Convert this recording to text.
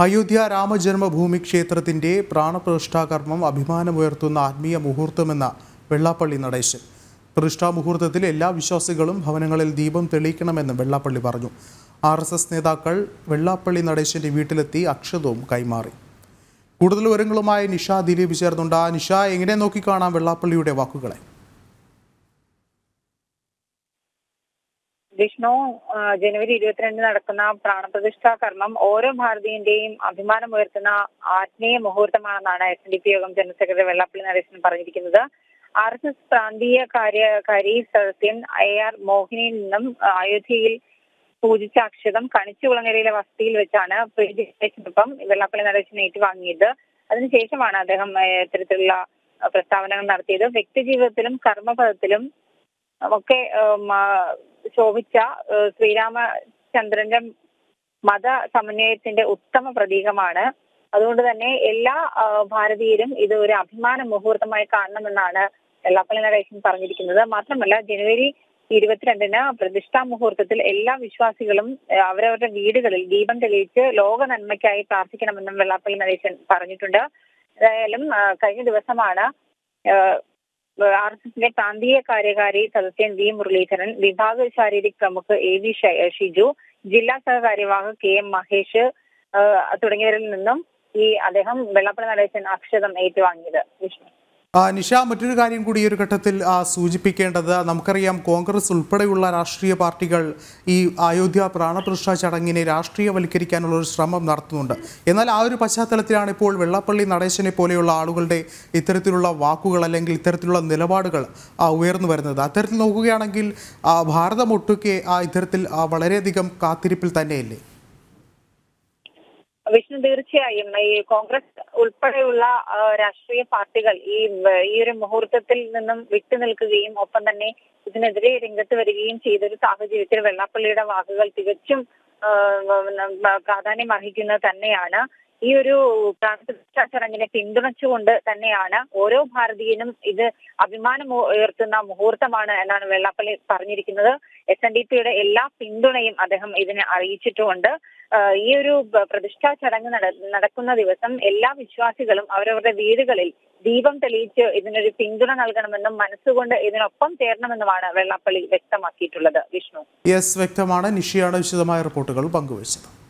അയോധ്യ രാമജന്മഭൂമി ക്ഷേത്രത്തിന്റെ പ്രാണപ്രതിഷ്ഠാകർമ്മം അഭിമാനമുയർത്തുന്ന ആത്മീയ മുഹൂർത്തമെന്ന വെള്ളാപ്പള്ളി നടേശൻ പ്രതിഷ്ഠാ മുഹൂർത്തത്തിൽ എല്ലാ വിശ്വാസികളും ഭവനങ്ങളിൽ ദീപം തെളിയിക്കണമെന്ന് വെള്ളാപ്പള്ളി പറഞ്ഞു ആർ എസ് എസ് നേതാക്കൾ വെള്ളാപ്പള്ളി നടേശന്റെ വീട്ടിലെത്തി അക്ഷതവും കൈമാറി കൂടുതൽ വിവരങ്ങളുമായി നിഷ ദിലീപ് ചേർന്നുണ്ട് ആ നിഷ എങ്ങനെ നോക്കിക്കാണാം വെള്ളാപ്പള്ളിയുടെ വാക്കുകളെ വിഷ്ണു ആ, ജനുവരി ഇരുപത്തിരണ്ടിന് നടക്കുന്ന പ്രാണപ്രതിഷ്ഠാ കർമ്മം ഓരോ ഭാരതീയന്റെയും അഭിമാനമുയർത്തുന്ന ആത്മീയ മുഹൂർത്തമാണെന്നാണ് എസ് എൻ ഡി പി യോഗം ജനറൽ സെക്രട്ടറി വെള്ളാപ്പള്ളി നടേശൻ പറഞ്ഞിരിക്കുന്നത് ആർ എസ് എസ് പ്രാന്തീയ കാര്യകാരി സദസ്യൻ എ ആർ മോഹിനിയിൽ നിന്നും അയോധ്യയിൽ പൂജിച്ച അക്ഷതം കണിച്ചുകുളങ്ങരയിലെ വസതിയിൽ വെച്ചാണ് പ്രീതിനൊപ്പം വെള്ളാപ്പള്ളി നടേശൻ ഏറ്റുവാങ്ങിയത് അതിനുശേഷമാണ് അദ്ദേഹം ആ, ഇത്തരത്തിലുള്ള ആ, പ്രസ്താവനകൾ നടത്തിയത് വ്യക്തിജീവിതത്തിലും കർമ്മപദത്തിലും ഒക്കെ ഉം, ആ, ശോഭിച്ച ആ, ശ്രീരാമചന്ദ്രന്റെ മത സമന്വയത്തിന്റെ ഉത്തമ പ്രതീകമാണ് അതുകൊണ്ട് തന്നെ എല്ലാ ആ, ഭാരതീയരും ഇത് ഒരു അഭിമാന മുഹൂർത്തമായി കാണണമെന്നാണ് വെള്ളാപ്പള്ളി നടേശൻ പറഞ്ഞിരിക്കുന്നത് മാത്രമല്ല ജനുവരി ഇരുപത്തിരണ്ടിന് പ്രതിഷ്ഠാ മുഹൂർത്തത്തിൽ എല്ലാ വിശ്വാസികളും ആ, അവരവരുടെ വീടുകളിൽ ദീപം തെളിയിച്ച് ലോക നന്മയ്ക്കായി പ്രാർത്ഥിക്കണമെന്നും വെള്ളാപ്പള്ളി നടേശൻ പറഞ്ഞിട്ടുണ്ട് ഏതായാലും ആ, കഴിഞ്ഞ ദിവസമാണ് ആ, ആർ എസ് എസിന്റെ പ്രാന്തീയ കാര്യകാരി സദസ്യൻ വി മുരളീധരൻ വിഭാഗ ശാരീരിക് പ്രമുഖ് എ വി ഷ- ഷിജു ജില്ലാ സഹകാര്യവാഹ് കെ എം മഹേഷ് ആ, തുടങ്ങിയവരിൽ നിന്നും ഈ അദ്ദേഹം വെള്ളപ്പള്ളി നടേശൻ അക്ഷതം ഏറ്റുവാങ്ങിയത് വിഷ്ണു ആ, നിഷ മറ്റൊരു കാര്യം കൂടി ഈ ഒരു ഘട്ടത്തിൽ ആ, സൂചിപ്പിക്കേണ്ടത് നമുക്കറിയാം കോൺഗ്രസ് ഉൾപ്പെടെയുള്ള രാഷ്ട്രീയ പാർട്ടികൾ ഈ അയോധ്യ പ്രാണപ്രതിഷ്ഠാ ചടങ്ങിനെ രാഷ്ട്രീയവൽക്കരിക്കാനുള്ള ഒരു ശ്രമം നടത്തുന്നുണ്ട് എന്നാൽ ആ ഒരു പശ്ചാത്തലത്തിലാണ് ഇപ്പോൾ വെള്ളാപ്പള്ളി നടേശനെ പോലെയുള്ള ആളുകളുടെ ഇത്തരത്തിലുള്ള വാക്കുകൾ അല്ലെങ്കിൽ ഇത്തരത്തിലുള്ള നിലപാടുകൾ ആ, ഉയർന്നു വരുന്നത് അത്തരത്തിൽ നോക്കുകയാണെങ്കിൽ ആ, ഭാരതമൊട്ടുക്കെ ആ ഇത്തരത്തിൽ ആ, വളരെയധികം കാത്തിരിപ്പിൽ തന്നെയല്ലേ വിഷ്ണു തീർച്ചയായും ഈ കോൺഗ്രസ് ഉൾപ്പെടെയുള്ള ആ, രാഷ്ട്രീയ പാർട്ടികൾ ഈ വ- ഈ ഒരു മുഹൂർത്തത്തിൽ നിന്നും വിട്ടുനിൽക്കുകയും ഒപ്പം തന്നെ ഇതിനെതിരെ രംഗത്ത് വരികയും ചെയ്ത ഒരു സാഹചര്യത്തിൽ വെള്ളാപ്പള്ളിയുടെ വാക്കുകൾ തികച്ചും ആ, ന- പ്രാധാന്യം അർഹിക്കുന്നത് തന്നെയാണ് ഈ ഒരു പ്രാണപ്രതിഷ്ഠാ ചടങ്ങിനെ പിന്തുണച്ചുകൊണ്ട് തന്നെയാണ് ഓരോ ഭാരതീയനും ഇത് അഭിമാനം ഉ- ഉയർത്തുന്ന മുഹൂർത്തമാണ് എന്നാണ് വെള്ളാപ്പള്ളി പറഞ്ഞിരിക്കുന്നത് എസ് എൻ ഡി പിയുടെ എല്ലാ പിന്തുണയും അദ്ദേഹം ഇതിനെ അറിയിച്ചിട്ടുമുണ്ട് ആഹ് ഈ ഒരു ബ- പ്രതിഷ്ഠാ ചടങ്ങ് നട- നടക്കുന്ന ദിവസം എല്ലാ വിശ്വാസികളും അവരവരുടെ വീടുകളിൽ ദീപം തെളിയിച്ച് ഇതിനൊരു പിന്തുണ നൽകണമെന്നും മനസ്സുകൊണ്ട് ഇതിനൊപ്പം ചേരണമെന്നുമാണ് വെള്ളാപ്പള്ളി വ്യക്തമാക്കിയിട്ടുള്ളത് വിഷ്ണു യെസ് വ്യക്തമാണ് നിഷിയാണ് വിശദമായ റിപ്പോർട്ടുകൾ പങ്കുവച്ചത്